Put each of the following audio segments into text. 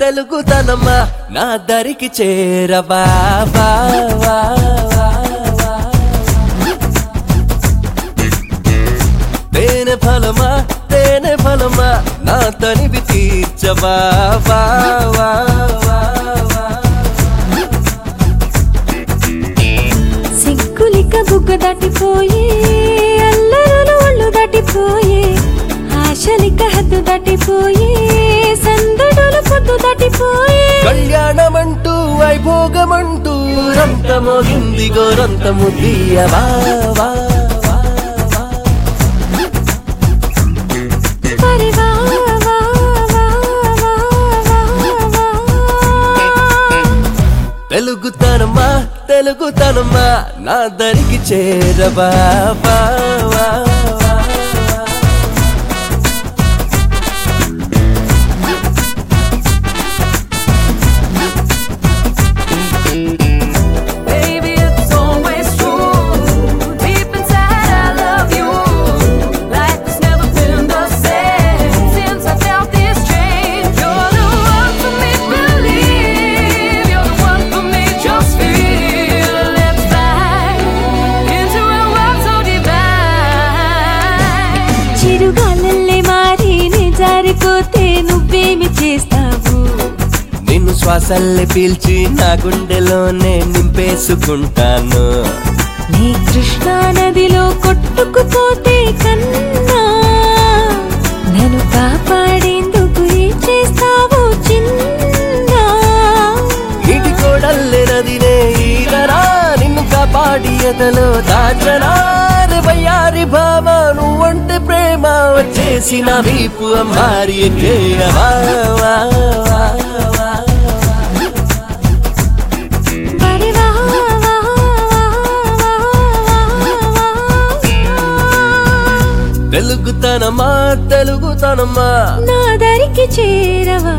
తెలుగుతనమా నా దరికి చేరవా వా, వా, వా, వా. తేనె ఫలమా తేనె ఫలమా నా తనివి తీర్చవా వా, వా, వా, వా. సిగ్గులిక బుగ్గ దాటిపోయే అల్లరులు ఒళ్ళు దాటిపోయే ఆశలిక హద్దు దాటిపోయే సందడులు పొద్దు దాటిపోయే కళ్యాణమంటూ వైభోగమంటూ రంతమోగింది గోరంతము తీయవా వా, వా, వా. మరి వా, వా, వా, వా, వా, వా. తెలుగుతనమా తెలుగుతనమా నా దరికి చేరవా వా, వా, వా, వా. Baby, it's always true. Deep inside, I love you. Life has never been the same since I felt this change. You're the one for me, believe. You're the one for me, just feel. Let's fly into a world so divine. చిరుగాలల్లే మారి నీ జారిపోతే నువ్వేమి చేస్తావు నిన్ను శ్వాసల్లే పీల్చి నా గుండెలోనే నింపేసుకుంటాను నీ కృష్ణా నదిలో కొట్టుకుపోతే కన్నా నన్ను కాపాడేందుకు ఏం చేస్తావు చిన్నా నీటి కోడల్లే నదినే ఈరరా నిన్ను కాపాడి ఎదలో దాచరా రే వయ్యారి భామ నువ్వంటే ప్రేమ వచ్చేసి నా వీపు అమ్మారి ఎక్కేయవా వా, వా, వా. మరి వా, వా, వా, వా, వా. తెలుగుతనమా తెలుగుతనమా నా దరికి చేరవా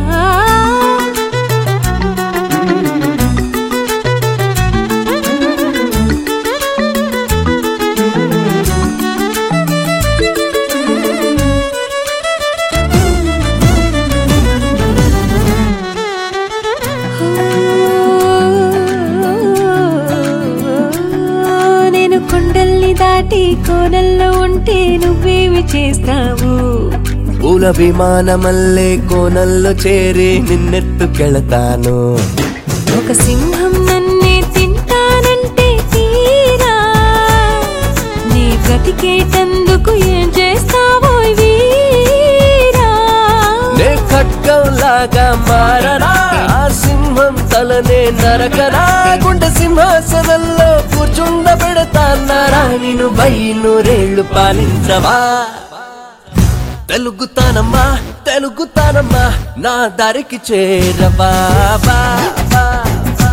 నేను కొండల్ని దాటి కోనల్లో ఉంటే నువ్వేమి చేస్తావు పూల విమానమల్లే కోనల్లో చేరి నిన్నెత్తుకెళతాను ఒక సింహం నన్నే తింటానంటే తీరా నీ బ్రతికేటందుకు ఏం చేస్తావో వీరా నే ఖడ్గంలాగా మారరా ఆ సింహం తలనే నరకరా గుండె సింహాసనంలో కూర్చుండ పెడతాన్నారా నిన్ను నూరేళ్లు పాలించవా తెలుగుతానమ్మా తెలుగుతానమ్మా నా దారికి చేరవా బా, బా, బా.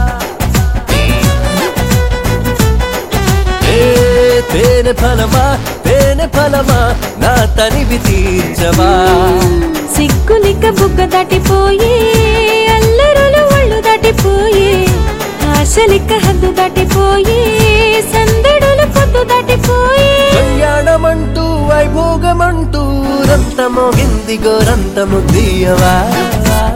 ఏ తేనె ఫలమా తేనె ఫలమా నా తనివి తీర్చవా సిగ్గులిక బుగ్గ దాటిపోయే అల్లరులు ఒళ్ళు దాటిపోయే ఆశలిక హద్దు దాటిపోయే సందడులు పొద్దు దాటిపోయే కళ్యాణమంటూ వైభోగమంటూ రంతమోగింది గోరంతము తీయవా